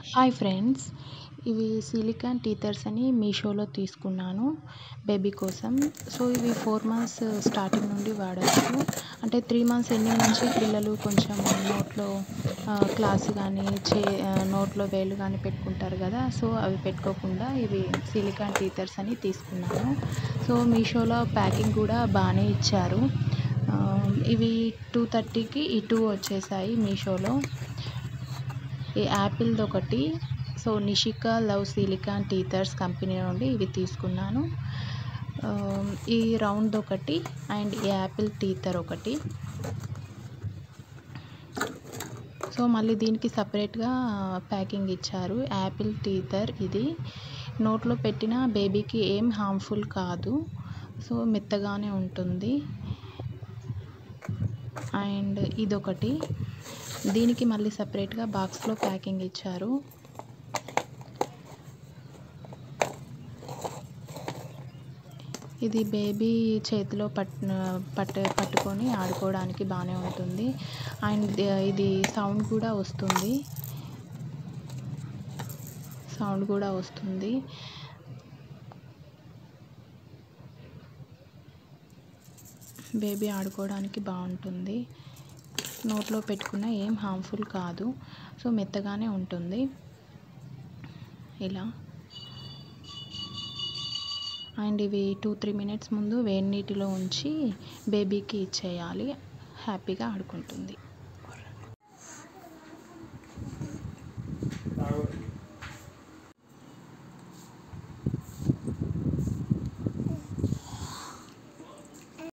hi friends ఇవి silicone teethers అని మీషోలో తీసుకున్నాను బేబీ కోసం సో ఇవి ఫోర్ మంత్స్ స్టార్టింగ్ నుండి వాడచ్చు అంటే త్రీ మంత్స్ ఎండింగ్ నుంచి పిల్లలు కొంచెం నోట్లో క్లాస్ కానీ చే నోట్లో వేలు కానీ పెట్టుకుంటారు కదా సో అవి పెట్టుకోకుండా ఇవి సిలికాన్ టీథర్స్ అని తీసుకున్నాను సో మీషోలో ప్యాకింగ్ కూడా బాగానే ఇచ్చారు ఇవి టూ థర్టీకి ఈ టూ వచ్చేసాయి మీషోలో ఈ యాపిల్ది ఒకటి so Nishika love silicone teethers company నుండి ఇవి తీసుకున్నాను ఈ రౌండ్ ఒకటి అండ్ ఈ యాపిల్ టీథర్ ఒకటి సో మళ్ళీ దీనికి సపరేట్గా ప్యాకింగ్ ఇచ్చారు యాపిల్ టీథర్ ఇది నోట్లో పెట్టిన బేబీకి ఏం హార్మ్ఫుల్ కాదు సో మెత్తగానే ఉంటుంది అండ్ ఇదొకటి దీనికి మళ్ళీ సపరేట్గా బాక్స్లో ప్యాకింగ్ ఇచ్చారు ఇది బేబీ చేతిలో పట్ పట్ట పట్టుకొని ఆడుకోవడానికి బాగానే ఉంటుంది అండ్ ఇది సౌండ్ కూడా వస్తుంది సౌండ్ కూడా వస్తుంది బేబీ ఆడుకోవడానికి బాగుంటుంది నోట్లో పెట్టుకున్న ఏం హార్మ్ఫుల్ కాదు సో మెత్తగానే ఉంటుంది ఇలా అండ్ ఇవి టూ త్రీ మినిట్స్ ముందు వేడి నీటిలో ఉంచి బేబీకి ఇచ్చేయాలి హ్యాపీగా ఆడుకుంటుంది